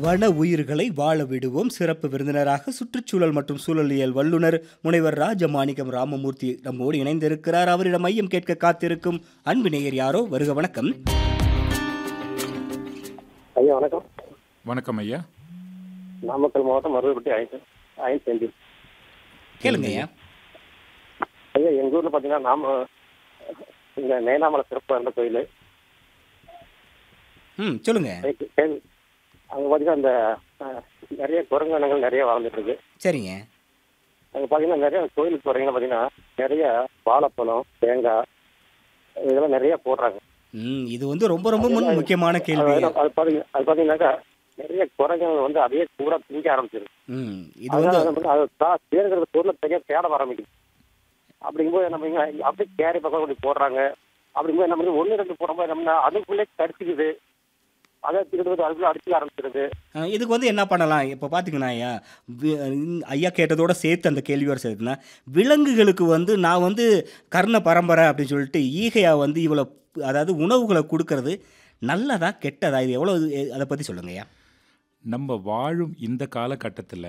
வன உயிர்களை வாழ விடுவோம் சிறப்பு விருந்தினராக சுற்றுச்சூழல் மற்றும் சூழலியல் வல்லுநர் முனைவர் ராஜமாணிக்கம் ராமமூர்த்தி நம்மோடு இணைந்திருக்கிறார் அவரிடம் மையம் கேட்க காத்திருக்கும் அன்பு நேயர் யாரோ வருக வணக்கம் ஐயா வணக்கம் வணக்கம் ஐயா நாமக்கல் மாவட்டம் மருதப்பட்டி ஐந்து ஐந்து செந்தில் கேளுங்க ஐயா ஐயா எங்கள் ஊரில் பார்த்தீங்கன்னா நாம இந்த நேனாமலை சிறப்பு அந்த கோயில் ம் சொல்லுங்க அங்கே பார்த்தீங்கன்னா இந்த அஹ், நிறைய குரங்கணங்கள் நிறைய வாழ்ந்துட்டு இருக்கு சரிங்க அங்கே பார்த்தீங்கன்னா நிறைய கோயிலுக்கு போகிறீங்கன்னா பார்த்தீங்கன்னா நிறைய வாழைப்பழம் தேங்காய் இதெல்லாம் நிறைய போடுறாங்க ம் இது வந்து ரொம்ப ரொம்ப முன் முக்கியமான கேள்வி அது அது பார்த்தீங்க அது பார்த்தீங்கன்னாக்கா நிறைய குரங்குகள் வந்து அதையே பூரா திங்க ஆரம்பிச்சிருக்கு ம் இது வந்து அதான் நம்ம அது தா- தேடுகிற பொருளை தனியாக தேட ஆரம்பிக்குது அப்படிங்கும்போது நம்ம இங்க அப்படியே கேரி பக்கம் அப்படி போடுறாங்க அப்படிங்கும்போது நம்ம ஒன்று ரெண்டு போடும்போது நம்ம அதுக்குள்ளே கடிச்சிக்குது அதை திருடுவது அதுக்குள்ளே அடிச்சுக்க ஆரம்பிச்சிருது அஹ், இதுக்கு வந்து என்ன பண்ணலாம் இப்போ பார்த்தீங்கன்னா ஐயா வி- இந்த ஐயா கேட்டதோட சேர்த்து அந்த கேள்வியோட சேர்த்துனா விலங்குகளுக்கு வந்து நான் வந்து கர்ண பரம்பரை அப்படின்னு சொல்லிட்டு ஈகையா வந்து இவ்வளோ அதாவது உணவுகளை கொடுக்கறது நல்லதா கெட்டதா இது எவ்வளோ அதை பற்றி சொல்லுங்க ஐயா நம்ம வாழும் இந்த காலகட்டத்தில்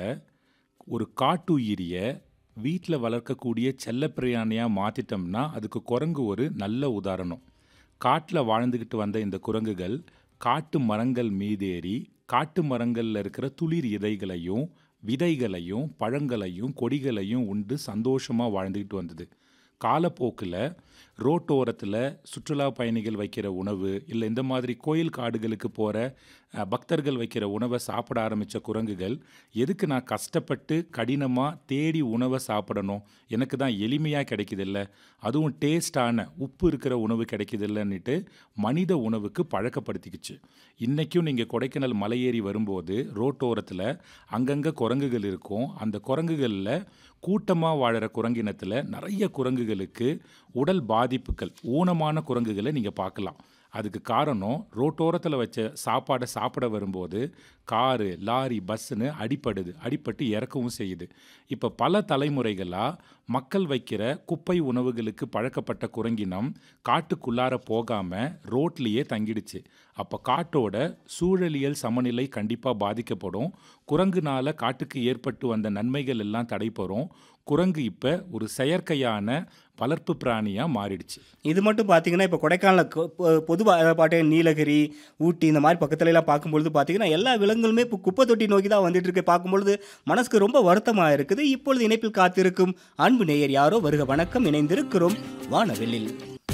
ஒரு காட்டுயிரியை வீட்டில் வளர்க்கக்கூடிய செல்லப்பிராணியாக மாற்றிட்டோம்னா அதுக்கு குரங்கு ஒரு நல்ல உதாரணம் காட்டில் வாழ்ந்துக்கிட்டு வந்த இந்த குரங்குகள் காட்டு மரங்கள் மீதேறி காட்டு மரங்களில் இருக்கிற துளிர் இதைகளையும் விதைகளையும் பழங்களையும் கொடிகளையும் உண்டு சந்தோஷமாக வாழ்ந்துக்கிட்டு வந்தது காலப்போக்கில் ரோட்டோரத்தில் சுற்றுலா பயணிகள் வைக்கிற உணவு இல்லை இந்த மாதிரி கோயில் காடுகளுக்கு போகிற பக்தர்கள் வைக்கிற உணவை சாப்பிட ஆரம்பித்த குரங்குகள் எதுக்கு நான் கஷ்டப்பட்டு கடினமாக தேடி உணவை சாப்பிடணும் எனக்கு தான் எளிமையாக கிடைக்குதில்ல அதுவும் டேஸ்டான உப்பு இருக்கிற உணவு கிடைக்குதில்லன்னுட்டு மனித உணவுக்கு பழக்கப்படுத்திக்கிச்சு இன்றைக்கும் நீங்கள் கொடைக்கானல் மலையேறி வரும்போது ரோட்டோரத்தில் அங்கங்கே குரங்குகள் இருக்கும் அந்த குரங்குகளில் கூட்டமாக வாழற குரங்கினத்தில் நிறைய குரங்குகளுக்கு உடல் பாதிப்புகள் ஊனமான குரங்குகளை நீங்கள் பார்க்கலாம் அதுக்கு காரணம் ரோட்டோரத்தில் வச்ச சாப்பாடை சாப்பிட வரும்போது காரு லாரி பஸ்ஸுன்னு அடிப்படுது அடிபட்டு இறக்கவும் செய்யுது இப்போ பல தலைமுறைகளாக மக்கள் வைக்கிற குப்பை உணவுகளுக்கு பழக்கப்பட்ட குரங்கினம் காட்டுக்குள்ளார போகாமல் ரோட்லேயே தங்கிடுச்சு அப்போ காட்டோட சூழலியல் சமநிலை கண்டிப்பாக பாதிக்கப்படும் குரங்குனால காட்டுக்கு ஏற்பட்டு வந்த நன்மைகள் எல்லாம் தடைபெறும் குரங்கு இப்போ ஒரு செயற்கையான வளர்ப்பு பிராணியாக மாறிடுச்சு இது மட்டும் பார்த்தீங்கன்னா இப்போ கொடைக்கானல் பொதுவாக பாட்டு நீலகிரி ஊட்டி இந்த மாதிரி பக்கத்துல எல்லாம் பார்க்கும்பொழுது பார்த்தீங்கன்னா எல்லா விலங்குகளுமே இப்போ குப்பை தொட்டி நோக்கி தான் வந்துட்டு இருக்கு பார்க்கும்பொழுது மனசுக்கு ரொம்ப வருத்தமாக இருக்குது இப்பொழுது இணைப்பில் காத்திருக்கும் அன்பு நேயர் யாரோ வருக வணக்கம் இணைந்திருக்கிறோம் வானவெளியில்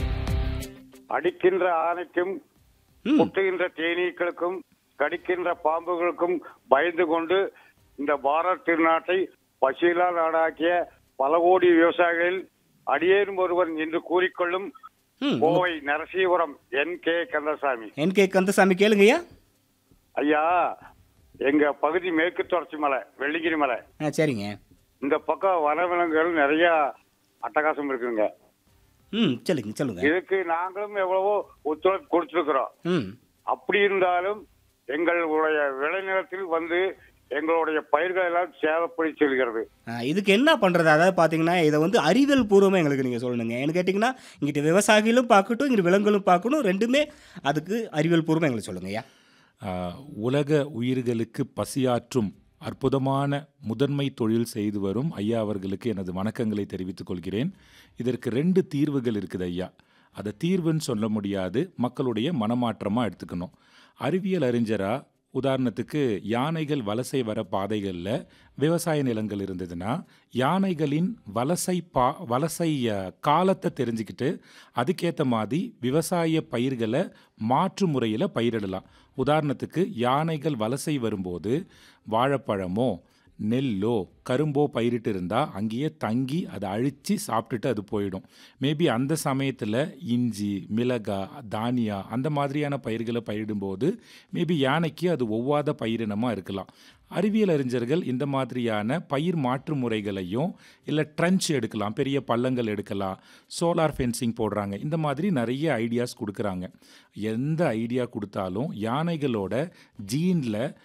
அடிக்கின்ற ஆணைக்கும் ம் குட்டுகின்ற தேனீக்களுக்கும் கடிக்கின்ற பாம்புகளுக்கும் பயந்து கொண்டு இந்த பாரத் திருநாட்டை பசியிலா நாடாக்கிய பல கோடி விவசாயிகளில் அடியேறும் ஒருவன் என்று கூறிக்கொள்ளும் ம் Kovai Narasipuram N K Kandasamy N K Kandasamy கேளுங்கய்யா ஐயா எங்க பகுதி மேற்கு தொடர்ச்சி மலை வெள்ளிங்கிரி மலை ஆ சரிங்க இந்த பக்கம் வனவிலங்குகள் நிறைய அட்டகாசம் இருக்குங்க ம் சொல்லுங்க சொல்லுங்க இதுக்கு நாங்களும் எவ்வளவோ ஒத்துழைப்பு கொடுத்துருக்குறோம் ம் அப்படி இருந்தாலும் எங்களுடைய விளைநிலத்தில் வந்து எங்களுடைய பயிர்கள் எல்லாம் சேதப்படுத்தி செல்கிறது ஆ, இதுக்கு என்ன பண்ணுறது அதாவது பார்த்தீங்கன்னா இதை வந்து அறிவியல் பூர்வமாக எங்களுக்கு நீங்கள் சொல்லணுங்க ஏன்னு கேட்டிங்கன்னா இங்கிட்ட விவசாயிகளும் பார்க்கட்டும் இங்கிட்ட விலங்குகளும் பார்க்கணும் ரெண்டுமே அதுக்கு அறிவியல் பூர்வமாக எங்களுக்கு சொல்லுங்க ஐயா ஆஹ், உலக உயிர்களுக்கு பசியாற்றும் அற்புதமான முதன்மை தொழில் செய்து வரும் ஐயா அவர்களுக்கு எனது வணக்கங்களை தெரிவித்துக் கொள்கிறேன் இதற்கு ரெண்டு தீர்வுகள் இருக்குது ஐயா அதை தீர்வுன்னு சொல்ல முடியாது மக்களுடைய மனமாற்றமாக எடுத்துக்கணும் அறிவியல் அறிஞரா உதாரணத்துக்கு யானைகள் வலசை வர பாதைகளில் விவசாய நிலங்கள் இருந்ததுன்னா யானைகளின் வலசை பா வலசை அஹ், காலத்தை தெரிஞ்சுக்கிட்டு அதுக்கேற்ற மாதிரி விவசாய பயிர்களை மாற்று முறையில் பயிரிடலாம் உதாரணத்துக்கு யானைகள் வலசை வரும்போது வாழைப்பழமோ நெல்லோ கரும்போ பயிரிட்டு இருந்தால் அங்கேயே தங்கி அதை அழித்து சாப்பிட்டுட்டு அது போயிடும் மேபி அந்த சமயத்தில் இஞ்சி மிளகா தானியா அந்த மாதிரியான பயிர்களை பயிரிடும்போது மேபி யானைக்கு அது ஒவ்வாத பயிரினமாக இருக்கலாம் அறிவியல் அறிஞர்கள் இந்த மாதிரியான பயிர் மாற்று முறைகளையும் இல்லை ட்ரென்ச் எடுக்கலாம் பெரிய பள்ளங்கள் எடுக்கலாம் சோலார் ஃபென்சிங் போடுறாங்க இந்த மாதிரி நிறைய ஐடியாஸ் கொடுக்குறாங்க எந்த ஐடியா கொடுத்தாலும் யானைகளோட ஜீனில்